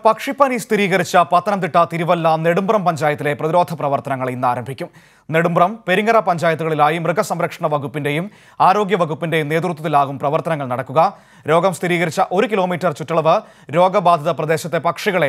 പക്ഷിപ്പനി സ്ഥിരീകരിച്ച പത്തനംതിട്ട തിരുവല്ല നെടുമ്പ്രം പഞ്ചായത്തിലെ പ്രതിരോധ പ്രവർത്തനങ്ങൾ ഇന്ന് ആരംഭിക്കും നെടുമ്പ്രം പെരിങ്ങര പഞ്ചായത്തുകളിലായി മൃഗസംരക്ഷണ വകുപ്പിന്റെയും ആരോഗ്യ വകുപ്പിന്റെയും നേതൃത്വത്തിലാകും പ്രവർത്തനങ്ങൾ നടക്കുക രോഗം സ്ഥിരീകരിച്ച ഒരു കിലോമീറ്റർ ചുറ്റളവ് രോഗബാധിത പ്രദേശത്തെ പക്ഷികളെ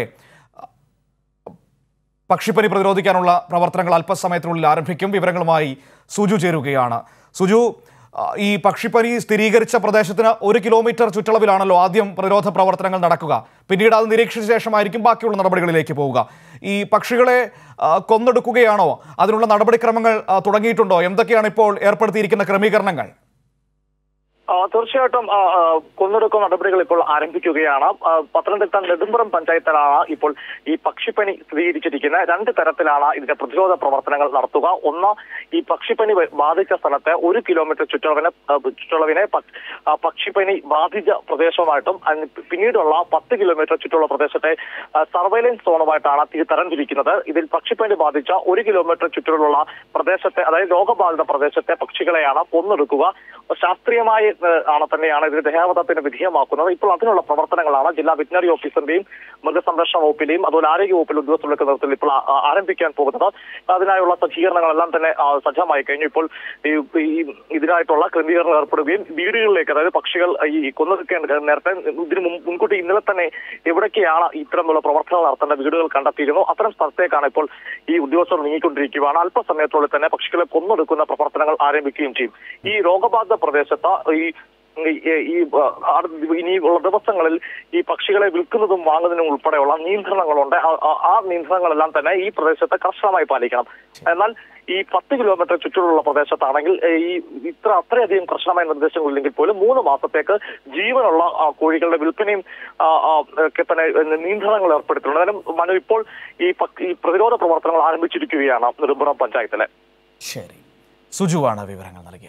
പക്ഷിപ്പനി പ്രതിരോധിക്കാനുള്ള പ്രവർത്തനങ്ങൾ അല്പസമയത്തിനുള്ളിൽ ആരംഭിക്കും വിവരങ്ങളുമായി സുജു ചേരുകയാണ് സുജു ആ, ഈ പക്ഷിപ്പനി സ്ഥിരീകരിച്ച പ്രദേശത്തിന് ഒരു കിലോമീറ്റർ ചുറ്റളവിലാണല്ലോ ആദ്യം പ്രതിരോധ പ്രവർത്തനങ്ങൾ നടക്കുക പിന്നീട് അത് നിരീക്ഷിച്ച ശേഷമായിരിക്കും ബാക്കിയുള്ള നടപടികളിലേക്ക് പോവുക ഈ പക്ഷികളെ ആ, കൊന്നെടുക്കുകയാണോ അതിനുള്ള നടപടിക്രമങ്ങൾ ആ, തുടങ്ങിയിട്ടുണ്ടോ എന്തൊക്കെയാണ് ഇപ്പോൾ ഏർപ്പെടുത്തിയിരിക്കുന്ന ക്രമീകരണങ്ങൾ ആ, തീർച്ചയായിട്ടും ആ, ആ, കൊന്നൊടുക്ക നടപടികൾ ഇപ്പോൾ ആരംഭിക്കുകയാണ് ആ, പത്തനംതിട്ട നെടുമ്പുറം പഞ്ചായത്തിലാണ് ഇപ്പോൾ ഈ പക്ഷിപ്പനി സ്ഥിരീകരിച്ചിരിക്കുന്നത് രണ്ട് തരത്തിലാണ് ഇതിന്റെ പ്രതിരോധ പ്രവർത്തനങ്ങൾ നടത്തുക ഒന്ന് ഈ പക്ഷിപ്പനി വ- ബാധിച്ച സ്ഥലത്തെ ഒരു കിലോമീറ്റർ ചുറ്റളവിനെ ആ, ചുറ്റളവിനെ പ- ആ, പക്ഷിപ്പനി ബാധിച്ച പ്രദേശമായിട്ടും അതിന് പിന്നീടുള്ള പത്ത് കിലോമീറ്റർ ചുറ്റുള്ള പ്രദേശത്തെ ആ, സർവൈലൻസ് സോണുമായിട്ടാണ് തി- തരംതിരിക്കുന്നത് ഇതിൽ പക്ഷിപ്പനി ബാധിച്ച ഒരു കിലോമീറ്റർ ചുറ്റിലുള്ള പ്രദേശത്തെ അതായത് രോഗബാധിത പ്രദേശത്തെ പക്ഷികളെയാണ് കൊന്നൊടുക്കുക ശാസ്ത്രീയമായി ഏഹ്, ആണ് തന്നെയാണ് ഇതിന് ദേഹവധത്തിന് വിധേയമാക്കുന്നത് ഇപ്പോൾ അതിനുള്ള പ്രവർത്തനങ്ങളാണ് ജില്ലാ വെറ്റിനറി ഓഫീസറിന്റെയും മൃഗസംരക്ഷണ വകുപ്പിന്റെയും അതുപോലെ ആരോഗ്യ വകുപ്പിലെ ഉദ്യോഗസ്ഥരുടെ നേതൃത്വത്തിൽ ഇപ്പോൾ ആ- ആ- ആരംഭിക്കാൻ പോകുന്നത് അതിനായുള്ള സജ്ജീകരണങ്ങളെല്ലാം തന്നെ ആ, സജ്ജമായി കഴിഞ്ഞു ഇപ്പോൾ ഈ ഈ ഇതിനായിട്ടുള്ള ക്രമീകരണം ഏർപ്പെടുകയും വീടുകളിലേക്ക് അതായത് പക്ഷികൾ ഈ കൊന്നൊടുക്കേണ്ട നേരത്തെ ഇതിന് മുൻ- മുൻകൂട്ടി ഇന്നലെ തന്നെ എവിടൊക്കെയാണ് ഇത്തരമുള്ള പ്രവർത്തനങ്ങൾ നടത്തേണ്ട വീടുകൾ കണ്ടെത്തിയിരുന്നു അത്തരം സ്ഥലത്തേക്കാണ് ഇപ്പോൾ ഈ ഉദ്യോഗസ്ഥർ നീങ്ങിക്കൊണ്ടിരിക്കുകയാണ് അല്പസമയത്തോടെ തന്നെ പക്ഷികളെ കൊന്നൊടുക്കുന്ന പ്രവർത്തനങ്ങൾ ആരംഭിക്കുകയും ചെയ്യും ഈ രോഗബാധിത പ്രദേശത്ത് ഈ ഈ- ഈ ആ, അടുത്ത ഇനിയുള്ള ദിവസങ്ങളിൽ ഈ പക്ഷികളെ വിൽക്കുന്നതും വാങ്ങുന്നതിനും ഉൾപ്പെടെയുള്ള നിയന്ത്രണങ്ങളുണ്ട് ആ- ആ- ആ നിയന്ത്രണങ്ങളെല്ലാം തന്നെ ഈ പ്രദേശത്ത് കർശനമായി പാലിക്കണം എന്നാൽ ഈ പത്ത് കിലോമീറ്റർ ചുറ്റിലുള്ള പ്രദേശത്താണെങ്കിൽ ഏ, ഈ ഇത്ര അത്രയധികം കർശനമായ നിർദ്ദേശങ്ങളില്ലെങ്കിൽ പോലും മൂന്ന് മാസത്തേക്ക് ജീവനുള്ള ആ, കോഴികളുടെ വിൽപ്പനയും ആ, ആ, ഒക്കെ തന്നെ നിയന്ത്രണങ്ങൾ ഏർപ്പെടുത്തിയിട്ടുണ്ട് അതായത് മനു ഇപ്പോൾ ഈ പ- ഈ പ്രതിരോധ പ്രവർത്തനങ്ങൾ ആരംഭിച്ചിരിക്കുകയാണ് നെടുമ്പുറം പഞ്ചായത്തിലെ ശരി സുജുവാണ് വിവരങ്ങൾ നൽകിയത്